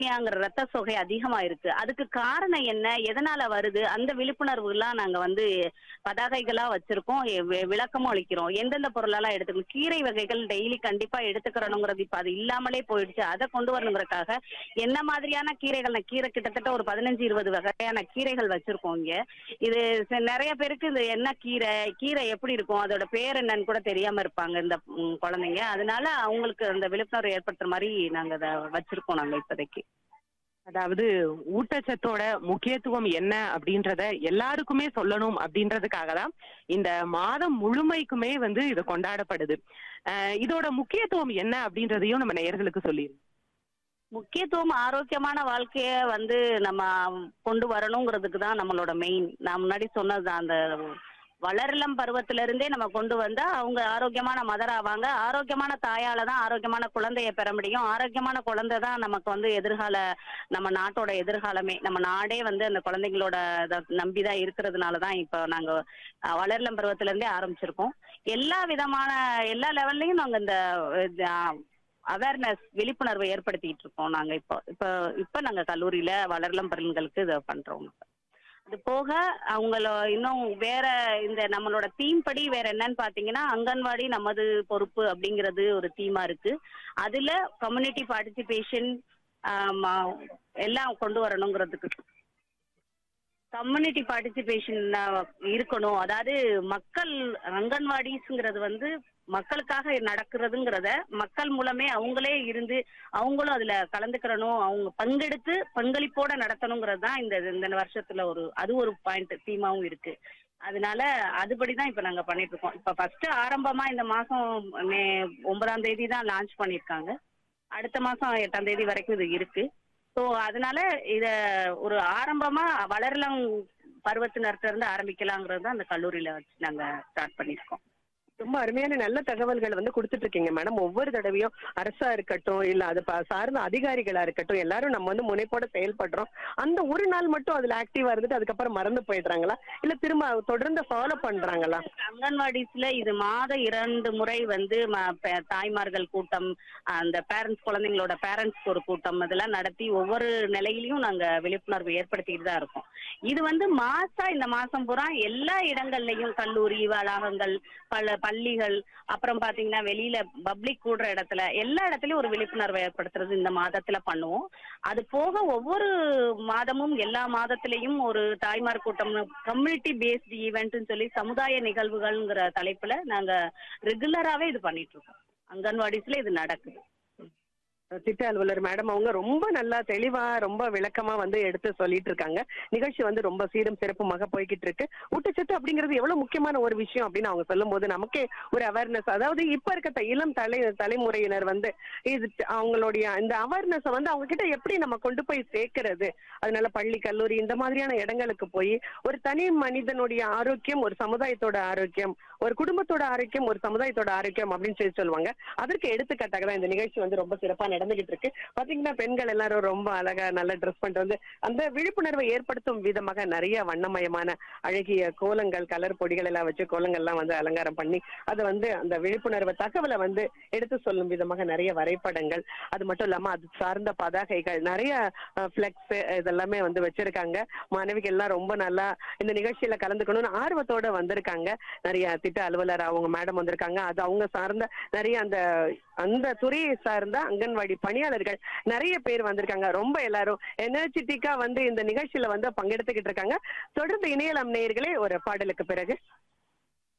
அனிமியாங்கிற ரத்த சோகை அதிகமா இருக்கு அதுக்கு காரணம் என்ன எதனால வருது அந்த விழிப்புணர்வு எல்லாம் நாங்க வந்து பதாகைகளா வச்சிருக்கோம் எ- வி- விளக்கமும் அளிக்கிறோம் எந்தெந்த பொருளெல்லாம் எடுத்துக்கணும் கீரை வகைகள் டெய்லி கண்டிப்பா எடுத்துக்கிறணுங்கிறது இப்ப அது இல்லாமலே போயிடுச்சு அதை கொண்டு வரணுங்கிறதுக்காக என்ன மாதிரியான கீரைகள் நான் கீரை கிட்டத்தட்ட ஒரு பதினஞ்சு இருபது வகையான கீரைகள் வச்சிருக்கோம் இங்க இது ச- நிறைய பேருக்கு இது என்ன கீரை கீரை எப்படி இருக்கும் அதோட பேர் என்னன்னு கூட தெரியாம இருப்பாங்க இந்த ம், குழந்தைங்க அதனால அவங்களுக்கு அந்த விழிப்புணர்வு ஏற்படுத்துற மாதிரி நாங்க அதை வச்சிருக்கோம் நாங்க இப்போதைக்கு அதாவது ஊட்டச்சத்தோட முக்கியத்துவம் என்ன அப்படின்றத எல்லாருக்குமே சொல்லணும் அப்படின்றதுக்காக தான் இந்த மாதம் முழுமைக்குமே வந்து இது கொண்டாடப்படுது அஹ் இதோட முக்கியத்துவம் என்ன அப்படின்றதையும் நம்ம நேயர்களுக்கு சொல்லிடுங்க முக்கியத்துவம் ஆரோக்கியமான வாழ்க்கைய வந்து நம்ம கொண்டு வரணுங்கிறதுக்கு தான் நம்மளோட மெயின் நான் முன்னாடி சொன்னதுதான் அந்த வளரிளம் பருவத்தில இருந்தே நம்ம கொண்டு வந்தா அவங்க ஆரோக்கியமான மதர் ஆவாங்க ஆரோக்கியமான தாயால தான் ஆரோக்கியமான குழந்தைய பெற முடியும் ஆரோக்கியமான குழந்தை தான் நமக்கு வந்து எதிர்கால நம்ம நாட்டோட எதிர்காலமே நம்ம நாடே வந்து அந்த குழந்தைங்களோட இத நம்பிதான் இருக்கிறதுனால தான் இப்போ நாங்க அஹ், வளரிளம் பருவத்தில இருந்தே ஆரம்பிச்சிருக்கோம் எல்லா விதமான எல்லா லெவல்லையும் நாங்க இந்த அவேர்னஸ் விழிப்புணர்வை ஏற்படுத்திட்டு இருக்கோம் நாங்க இப்போ இப்போ இப்போ நாங்க கல்லூரியில வளரலம் பெண்களுக்கு இதை பண்றோம் அது போக அவங்கள இன்னும் வேற இந்த நம்மளோட தீம் படி வேற என்னன்னு பாத்தீங்கன்னா அங்கன்வாடி நமது பொறுப்பு அப்படிங்கிறது ஒரு தீமா இருக்கு அதுல கம்யூனிட்டி பார்ட்டிசிபேஷன் எல்லாம் கொண்டு வரணுங்கிறதுக்கு கம்யூனிட்டி பார்ட்டிசிபேஷன் இருக்கணும் அதாவது மக்கள் அங்கன்வாடிஸ்ங்கிறது வந்து மக்களுக்காக நடக்கிறதுங்கிறத மக்கள் மூலமே அவங்களே இருந்து அவங்களும் அதுல கலந்துக்கிறணும் அவங்க பங்கெடுத்து பங்களிப்போட நடத்தணுங்கிறது தான் இந்த இந்த வருஷத்துல ஒரு அது ஒரு பாயிண்ட் தீமாவும் இருக்கு அதனால அதுபடிதான் இப்ப நாங்க பண்ணிட்டு இருக்கோம் இப்ப ஃபர்ஸ்ட் ஆரம்பமா இந்த மாசம் மே ஒன்பதாம் தேதி தான் லான்ச் பண்ணிருக்காங்க அடுத்த மாசம் எட்டாம் தேதி வரைக்கும் இது இருக்கு ஸோ அதனால இத ஒரு ஆரம்பமா வளரலாம் பருவத்தினர்கிட்ட இருந்து ஆரம்பிக்கலாங்கிறது தான் அந்த கல்லூரியில வச்சு நாங்க ஸ்டார்ட் பண்ணிருக்கோம் ரொம்ப அருமையான நல்ல தகவல்கள் வந்து கொடுத்துட்டு இருக்கீங்க மேடம் ஒவ்வொரு தடவையும் அரசா இருக்கட்டும் இல்ல அது ப- சார்ந்த அதிகாரிகளா இருக்கட்டும் எல்லாரும் நம்ம வந்து முனைப்போட செயல்படுறோம் அந்த ஒரு நாள் மட்டும் அதுல ஆக்டிவா இருந்துட்டு அதுக்கப்புறம் மறந்து போயிடுறாங்களா இல்ல திரும்ப தொடர்ந்து ஃபாலோ பண்றாங்களா அங்கன்வாடிஸ்ல இது மாத இரண்டு முறை வந்து ம- ப- தாய்மார்கள் கூட்டம் அந்த பேரண்ட்ஸ் குழந்தைங்களோட பேரண்ட்ஸ்க்கு ஒரு கூட்டம் இதெல்லாம் நடத்தி ஒவ்வொரு நிலையிலையும் நாங்க விழிப்புணர்வு ஏற்படுத்திட்டு தான் இருக்கோம் இது வந்து மாசா இந்த மாசம் பூரா எல்லா இடங்கள்லயும் கல்லூரி வளாகங்கள் பல பள்ளிகள் அப்புறம் பாத்தீங்கன்னா வெளியில பப்ளிக் கூடுற இடத்துல எல்லா இடத்துலயும் ஒரு விழிப்புணர்வை ஏற்படுத்துறது இந்த மாதத்துல பண்ணுவோம் அது போக ஒவ்வொரு மாதமும் எல்லா மாதத்திலையும் ஒரு தாய்மார் கூட்டம் கம்யூனிட்டி பேஸ்டு ஈவெண்ட்னு சொல்லி சமுதாய நிகழ்வுகள்ங்கிற தலைப்புல நாங்க ரெகுலராவே இது பண்ணிட்டு இருக்கோம் அங்கன்வாடிஸ்ல இது நடக்குது திட்ட அலுவலர் மேடம் அவங்க ரொம்ப நல்லா தெளிவா ரொம்ப விளக்கமா வந்து எடுத்து சொல்லிட்டு இருக்காங்க நிகழ்ச்சி வந்து ரொம்ப சீரும் சிறப்புமாக போய்கிட்டு இருக்கு ஊட்டச்சத்து அப்படிங்கிறது எவ்வளவு முக்கியமான ஒரு விஷயம் அப்படின்னு அவங்க சொல்லும்போது நமக்கே ஒரு அவேர்னஸ் அதாவது இப்ப இருக்க த- இளம் தலை தலைமுறையினர் வந்து இது அவங்களுடைய இந்த அவேர்னஸ் வந்து அவங்க கிட்ட எப்படி நம்ம கொண்டு போய் சேர்க்கிறது அதனால பள்ளி கல்லூரி இந்த மாதிரியான இடங்களுக்கு போய் ஒரு தனி மனிதனுடைய ஆரோக்கியம் ஒரு சமுதாயத்தோட ஆரோக்கியம் ஒரு குடும்பத்தோட ஆரோக்கியம் ஒரு சமுதாயத்தோட ஆரோக்கியம் அப்படின்னு சொல்லி சொல்லுவாங்க அதற்கு எடுத்துக்காட்டாக தான் இந்த நிகழ்ச்சி வந்து ரொம்ப சிறப்பா நடந்துகிட்டு இருக்கு பாத்தீங்கன்னா பெண்கள் எல்லாரும் ரொம்ப அழகா நல்லா ட்ரெஸ் பண்ணிட்டு வந்து அந்த விழிப்புணர்வை ஏற்படுத்தும் விதமாக நிறைய வண்ணமயமான அழகிய கோலங்கள் கலர் பொடிகள் எல்லாம் வச்சு கோலங்கள்லாம் வந்து அலங்காரம் பண்ணி அது வந்து அந்த விழிப்புணர்வு தகவலை வந்து எடுத்து சொல்லும் விதமாக நிறைய வரைபடங்கள் அது மட்டும் இல்லாம அது சார்ந்த பதாகைகள் நிறைய பிளெக்ஸ் இதெல்லாமே வந்து வச்சிருக்காங்க மாணவிகள் எல்லாம் ரொம்ப நல்லா இந்த நிகழ்ச்சியில கலந்துக்கணும்னு ஆர்வத்தோட வந்திருக்காங்க நிறைய திட்ட அலுவலர் அவங்க மேடம் வந்திருக்காங்க அது அவங்க சார்ந்த நிறைய அந்த அந்த துறையை சார்ந்த அங்கன்வாடி பணியாளர்கள் நிறைய பேர் வந்திருக்காங்க ரொம்ப எல்லாரும் எனர்ஜெட்டிக்கா வந்து இந்த நிகழ்ச்சியில வந்து பங்கெடுத்துக்கிட்டு இருக்காங்க தொடர்ந்து இணையலாம் நேயர்களே ஒரு பாடலுக்கு பிறகு